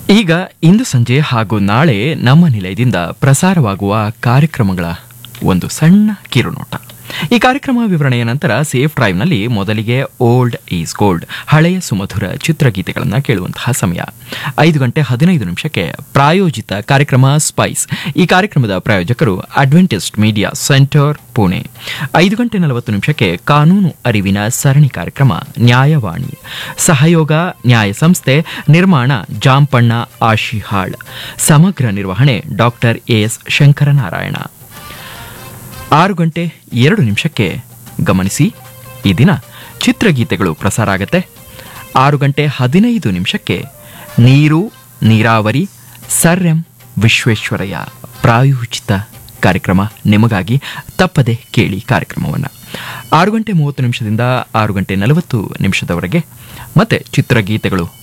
ಈಗ ಇಂದು ಸಂಜೆ ಹಾಗೂ ನಾಳೆ ನಮ್ಮ ನಿಲಯದಿಂದ ಪ್ರಸಾರವಾಗುವ ಕಾರ್ಯಕ್ರಮಗಳ ಒಂದು ಸಣ್ಣ ಕಿರುನೋಟ ಈ ಕಾರ್ಯಕ್ರಮ ವಿವರಣೆಯ ನಂತರ ಸೇಫ್ ಡ್ರೈವ್ನಲ್ಲಿ ಮೊದಲಿಗೆ ಓಲ್ಡ್ ಈಸ್ ಗೋಲ್ಡ್ ಹಳೆಯ ಸುಮಧುರ ಚಿತ್ರಗೀತೆಗಳನ್ನು ಕೇಳುವಂತಹ ಸಮಯ ಐದು ಗಂಟೆ ಹದಿನೈದು ನಿಮಿಷಕ್ಕೆ ಪ್ರಾಯೋಜಿತ ಕಾರ್ಯಕ್ರಮ ಸ್ಪೈಸ್ ಈ ಕಾರ್ಯಕ್ರಮದ ಪ್ರಾಯೋಜಕರು ಅಡ್ವೆಂಟಿಸ್ಟ್ ಮೀಡಿಯಾ ಸೆಂಟರ್ ಪುಣೆ ಐದು ಗಂಟೆ ನಲವತ್ತು ನಿಮಿಷಕ್ಕೆ ಕಾನೂನು ಅರಿವಿನ ಸರಣಿ ಕಾರ್ಯಕ್ರಮ ನ್ಯಾಯವಾಣಿ ಸಹಯೋಗ ನ್ಯಾಯ ಸಂಸ್ಥೆ ನಿರ್ಮಾಣ ಜಾಂಪಣ್ಣ ಆಶಿಹಾಳ್ ಸಮಗ್ರ ನಿರ್ವಹಣೆ ಡಾಕ್ಟರ್ ಎಸ್ ಶಂಕರನಾರಾಯಣ ಆರು ಗಂಟೆ ಎರಡು ನಿಮಿಷಕ್ಕೆ ಗಮನಿಸಿ ಈ ದಿನ ಚಿತ್ರಗೀತೆಗಳು ಪ್ರಸಾರ ಆಗತ್ತೆ ಆರು ಗಂಟೆ ಹದಿನೈದು ನಿಮಿಷಕ್ಕೆ ನೀರು ನೀರಾವರಿ ಸರ್ ಎಂ ವಿಶ್ವೇಶ್ವರಯ್ಯ ಪ್ರಾಯೋಜಿತ ಕಾರ್ಯಕ್ರಮ ನಿಮಗಾಗಿ ತಪ್ಪದೆ ಕೇಳಿ ಕಾರ್ಯಕ್ರಮವನ್ನು ಆರು ಗಂಟೆ ಮೂವತ್ತು ನಿಮಿಷದಿಂದ ಆರು ಗಂಟೆ ನಲವತ್ತು ನಿಮಿಷದವರೆಗೆ ಮತ್ತೆ ಚಿತ್ರಗೀತೆಗಳು